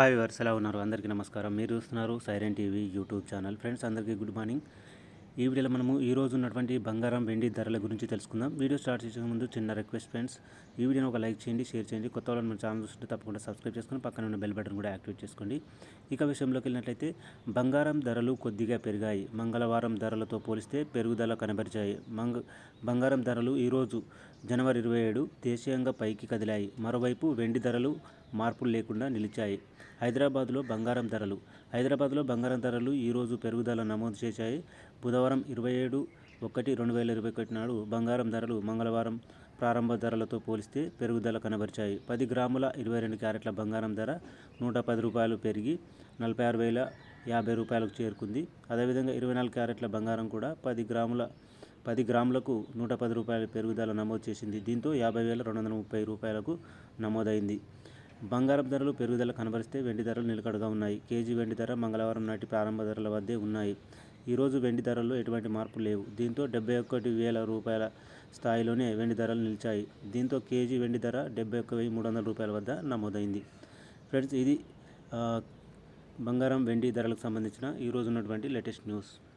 hi verse ఎలా ఉన్నారు అందరికీ నమస్కారం మీరు చూస్తున్నారు siren TV YouTube channel friends అందరికీ గుడ్ మార్నింగ్ ఈ వీడియోలో మనము ఈ రోజు ఉన్నటువంటి బంగారం వెండి ధరల గురించి తెలుసుకుందాం వీడియో స్టార్ట్ చేసే ముందు చిన్న రిక్వెస్ట్ ఫ్రెండ్స్ ఈ వీడియోని ఒక లైక్ చేయండి షేర్ చేయండి కొత్త వాళ్ళని మన ఛానల్ చూస్తుంటే తప్పకుండా సబ్స్క్రైబ్ చేసుకొని పక్కన ఉన్న బెల్ బటన్ కూడా యాక్టివేట్ చేసుకోండి ఇక విషయంలోకి వెళ్ళినట్లయితే బంగారం ధరలు కొద్దిగా పెరిగాయి మంగళవారం ధరలతో పోలిస్తే పెరుగుదల కనబరిచాయి మంగ బంగారం ధరలు ఈరోజు జనవరి ఇరవై ఏడు దేశీయంగా పైకి కదిలాయి మరోవైపు వెండి ధరలు మార్పులు లేకుండా నిలిచాయి హైదరాబాద్లో బంగారం ధరలు హైదరాబాద్లో బంగారం ధరలు ఈరోజు పెరుగుదల నమోదు చేశాయి బుధవారం ఇరవై ఏడు ఒకటి రెండు వేల ఇరవై ఒకటి నాడు బంగారం ధరలు మంగళవారం ప్రారంభ ధరలతో పోలిస్తే పెరుగుదల కనబరిచాయి పది గ్రాముల ఇరవై రెండు క్యారెట్ల బంగారం ధర నూట పది రూపాయలు పెరిగి నలభై ఆరు వేల యాభై రూపాయలకు చేరుకుంది అదేవిధంగా ఇరవై నాలుగు క్యారెట్ల బంగారం కూడా పది గ్రాముల పది గ్రాములకు నూట పది రూపాయల పెరుగుదల నమోదు చేసింది దీంతో యాభై వేల రెండు వందల ముప్పై రూపాయలకు నమోదైంది బంగారం ధరలు పెరుగుదల కనబరిస్తే వెండి ధరలు నిలకడగా ఉన్నాయి కేజీ వెండి ధర మంగళవారం నాటి ప్రారంభ ధరల వద్దే ఉన్నాయి ఈరోజు వెండి ధరల్లో ఎటువంటి మార్పులు లేవు దీంతో డెబ్బై ఒకటి వేల రూపాయల స్థాయిలోనే వెండి ధరలు నిలిచాయి దీంతో కేజీ వెండి ధర డెబ్బై ఒక్క వెయ్యి మూడు వందల రూపాయల వద్ద నమోదైంది ఫ్రెండ్స్ ఇది ఆ, బంగారం వెండి ధరలకు సంబంధించిన ఈరోజు ఉన్నటువంటి లేటెస్ట్ న్యూస్